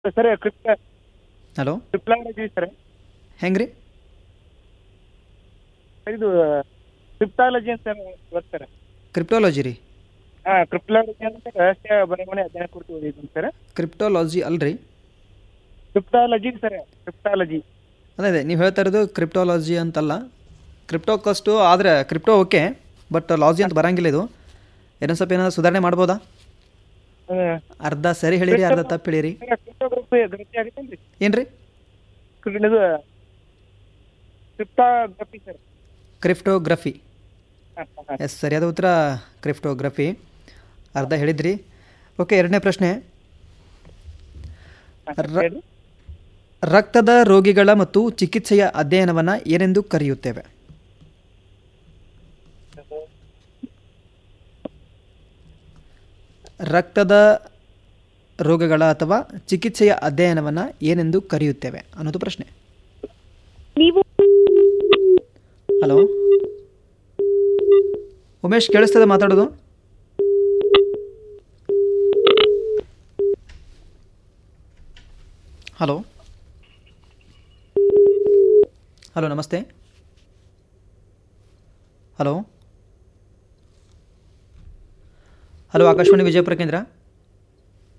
sir crypto hello cryptology sir ಹೆಂಗೆ ರೀ ಇದು ಕ್ರಿಪ್ಟಾಲಜಿ ಅಂತ ಗೊತ್ತು ಸರ್ ಕ್ರಿಪ್ಟೋಲಜಿ ರೀ ಹಾಂ ಕ್ರಿಪ್ಟಾಲಜಿ ಅಂತ ರಹಸ್ಯ ಬರವಣೆ ಅಧ್ಯಯನ ಕುರಿತು ಓದಿದ್ದೀನಿ ಸರ್ ಕ್ರಿಪ್ಟೋಲಾಜಿ ಅಲ್ರಿ ಕ್ರಿಪ್ಟಾಲಜಿ ಸರ್ ಕ್ರಿಪ್ಟಾಲಜಿ ಅದೇ ಅದೇ ನೀವು ಹೇಳ್ತಾ ಇರೋದು ಕ್ರಿಪ್ಟೋಲಾಜಿ ಅಂತಲ್ಲ ಕ್ರಿಪ್ಟೋ ಕಷ್ಟು ಆದರೆ ಕ್ರಿಪ್ಟೋ ಓಕೆ ಬಟ್ ಲಾಜಿ ಅಂತ ಬರಂಗಿಲ್ಲ ಇದು ಏನೋ ಸ್ವಲ್ಪ ಏನಾದ್ರು ಸುಧಾರಣೆ ಮಾಡ್ಬೋದಾ ಅರ್ಧ ಸರಿ ಹೇಳಿರಿ ಅರ್ಧ ತಪ್ಪು ಹೇಳಿರಿ ಸರ್ ಕ್ರಿಪ್ಟೋಗ್ರಫಿ ಗ್ರಫಿ ಆಗುತ್ತೇನು ರೀ ಏನು ರೀ ಇದು ಕ್ರಿಪ್ಟಾಗ್ರಫಿ ಸರ್ ಕ್ರಿಪ್ಟೋಗ್ರಫಿ ಹಾಂ ಹಾಂ ಎಸ್ ಸರಿಯಾದ ಉತ್ತರ ಕ್ರಿಪ್ಟೋಗ್ರಫಿ ಅರ್ಧ ಹೇಳಿದ್ರಿ ಓಕೆ ಎರಡನೇ ಪ್ರಶ್ನೆ ರ- ಹೇಳಿ ರಕ್ತದ ರೋಗಿಗಳ ಮತ್ತು ಚಿಕಿತ್ಸೆಯ ಅಧ್ಯಯನವನ್ನು ಏನೆಂದು ಕರೆಯುತ್ತೇವೆ ರಕ್ತದ ರೋಗಗಳ ಅಥವಾ ಚಿಕಿತ್ಸೆಯ ಅಧ್ಯಯನವನ್ನು ಏನೆಂದು ಕರೆಯುತ್ತೇವೆ ಅನ್ನೋದು ಪ್ರಶ್ನೆ ನೀವು ಹಲೋ ಉಮೇಶ್ ಕೇಳಿಸ್ತದೆ ಮಾತಾಡೋದು ಹಲೋ ಹಲೋ ನಮಸ್ತೆ ಹಲೋ ಹಲೋ ಆಕಾಶವಾಣಿ ವಿಜಯಪುರ ಕೇಂದ್ರ